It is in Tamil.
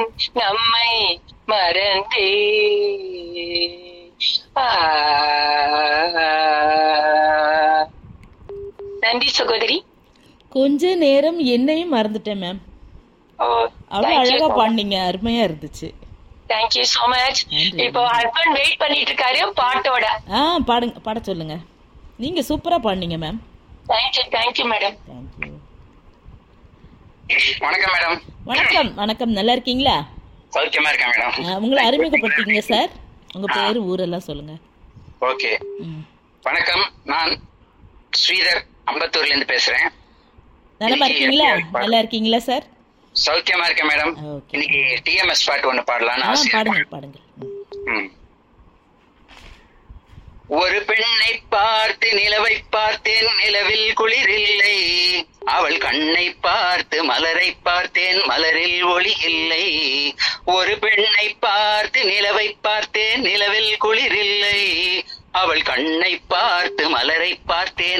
நம்மை மறந்தே ஆ. நன்றி சகோதரி கொஞ்ச நேரம் என்னையும் மறந்துட்டேன் மேம் ஓ அவ்வளோ அழகா பாடினீங்க அருமையா இருந்துச்சு தேங்க்யூ சோ மச் நன்றி. இப்போ ஹஸ்பண்ட் வெயிட் பண்ணிட்டு இருக்காரு பாட்டோட ஆ பாடுங்க பாட சொல்லுங்க நீங்க சூப்பரா பாடினீங்க ma'am thank you thank you madam thank you வணக்கம் மேடம் வணக்கம் வணக்கம் நல்லா இருக்கீங்களா சௌக்கியமா இருக்கேன் மேடம் ஆ, உங்களை அறிமுகப்படுத்திக்கங்க சார் உங்க பேர் ஊரெல்லாம் சொல்லுங்க ஓகே ம் வணக்கம் நான் ஸ்ரீதர் அம்பத்தூர்ல இருந்து பேசுறேன் நலமா இருக்கீங்களா நல்லா இருக்கீங்களா சார் சௌக்கியமா இருக்கேன் மேடம் ஓகே இன்னைக்கு டிஎம்எஸ் பாட்டு ஒண்ணு பாடலாம்னு ஆ ஆசை பாடுங்க பாடுங்க ம். ம். ஒரு பெண்ணை பார்த்து நிலவை பார்த்தேன் நிலவில் குளிரில்லை அவள் கண்ணை பார்த்து மலரை பார்த்தேன் மலரில் ஒளி இல்லை ஒரு பெண்ணை பார்த்து நிலவை பார்த்தேன் நிலவில் குளிரில்லை அவள் கண்ணை பார்த்து மலரை பார்த்தேன்